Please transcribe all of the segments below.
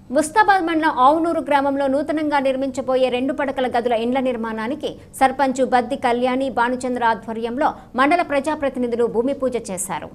ముస్తాబాద్ మండలం ఆవునూరు గ్రామంలో నూతనంగా నిర్మించబోయే రెండు పడకల గదుల ఇండ్ల నిర్మాణానికి సర్పంచ్ బద్ది కళ్యాణి భానుచంద్ర ఆధ్వర్యంలో మండల ప్రజాప్రతినిధులు భూమి పూజ చేశారు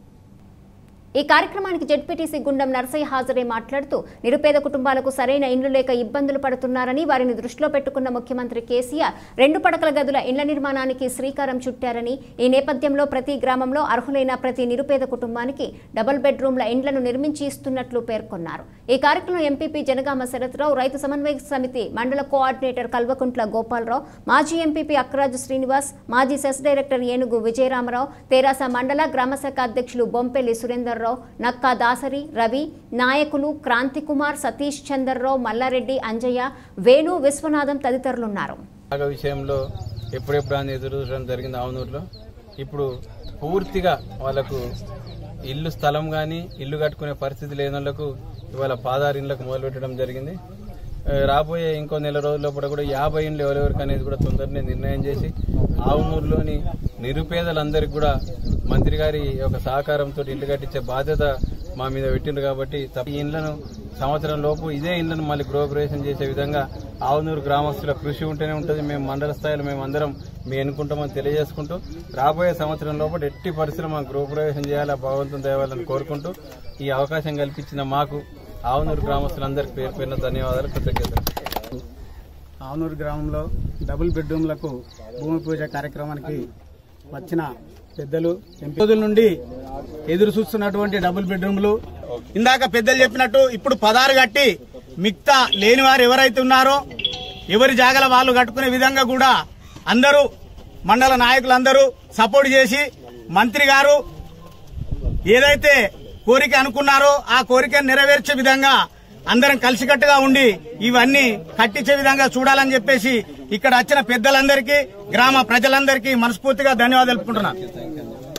ఈ కార్యక్రమానికి జెడ్పీటీసీ గుండం నరసయ్య హాజరై మాట్లాడుతూ నిరుపేద కుటుంబాలకు సరైన ఇండ్లు లేక ఇబ్బందులు పడుతున్నారని వారిని దృష్టిలో పెట్టుకున్న ముఖ్యమంత్రి కేసీఆర్ రెండు పడకల గదుల ఇండ్ల నిర్మాణానికి శ్రీకారం చుట్టారని ఈ నేపథ్యంలో ప్రతి గ్రామంలో అర్హులైన ప్రతి నిరుపేద కుటుంబానికి డబుల్ బెడ్రూమ్ల ఇండ్లను నిర్మించి ఇస్తున్నట్లు పేర్కొన్నారు ఈ కార్యక్రమం ఎంపీపీ జనగామ శరత్రావు రైతు సమన్వయ సమితి మండల కోఆర్డినేటర్ కల్వకుంట్ల గోపాలరావు మాజీ ఎంపీపీ అక్కరాజు శ్రీనివాస్ మాజీ సెస్ డైరెక్టర్ ఏనుగు విజయరామరావు తెరాస మండల గ్రామశాఖ అధ్యక్షులు బొంపెల్లి సురేందర్రావు నక్కా దాసరి రవి నాయకులు క్రాంతి కుమార్ సతీష్ చందర్రావు మల్లారెడ్డి అంజయ్య వేణు విశ్వనాథం తదితరులున్నారు బాగ విషయంలో ఎప్పుడెప్పుడు అని ఎదురు చూడడం జరిగింది ఆవునూరులో ఇప్పుడు పూర్తిగా వాళ్ళకు ఇల్లు స్థలం కానీ ఇల్లు కట్టుకునే పరిస్థితి లేని వాళ్ళకు ఇవాళ పాదారు ఇళ్లకు మొదలుపెట్టడం జరిగింది ఆ, రాబోయే ఇంకో నెల రోజుల కూడా కూడా యాభై ఇండ్లు ఎవరెవరికి అనేది కూడా తొందరనే నిర్ణయం చేసి ఆవునూరులోని నిరుపేదలందరికీ కూడా మంత్రి గారి యొక్క సహకారంతో ఇల్లు కట్టించే బాధ్యత మా మీద పెట్టిండ్రు కాబట్టి తప్ప- ఈ ఇండ్లను సంవత్సరం లోపు ఇదే ఇళ్లను మళ్ళీ గృహప్రవేశం చేసే విధంగా ఆవునూరు గ్రామస్తుల కృషి ఉంటేనే ఉంటుంది మేము మండల స్థాయిలో మేము అందరం మేము ఎన్నుకుంటామని తెలియజేసుకుంటూ రాబోయే సంవత్సరం లోపల ఎట్టి పరిస్థితులు మాకు గృహప్రవేశం చేయాలి భగవంతుని దేవాలని కోరుకుంటూ ఈ అవకాశం కల్పించిన మాకు ఆవునూరు గ్రామస్తులందరికీ పేరు పేరున ధన్యవాదాలు కృతజ్ఞతలు ఆవునూరు గ్రామంలో డబుల్ బెడ్రూమ్లకు భూమి పూజ కార్యక్రమానికి వచ్చిన పెద్దలు ఎంపీ రోజుల నుండి ఎదురు చూస్తున్నటువంటి డబుల్ బెడ్రూమ్లు ఇందాక పెద్దలు చెప్పినట్టు ఇప్పుడు పదారు కట్టి మిగతా లేని వారు ఎవరైతే ఉన్నారో ఎవరి జాగల వాళ్ళు కట్టుకునే విధంగా కూడా అందరూ మండల నాయకులందరూ సపోర్ట్ చేసి మంత్రి గారు ఏదైతే కోరిక అనుకున్నారో ఆ కోరికను నెరవేర్చే విధంగా అందరం కలిసికట్టుగా ఉండి ఇవన్నీ కట్టించే విధంగా చూడాలని చెప్పేసి ఇక్కడ వచ్చిన పెద్దలందరికీ గ్రామ ప్రజలందరికీ మనస్ఫూర్తిగా ధన్యవాదాలు తెలుపుకుంటున్నాను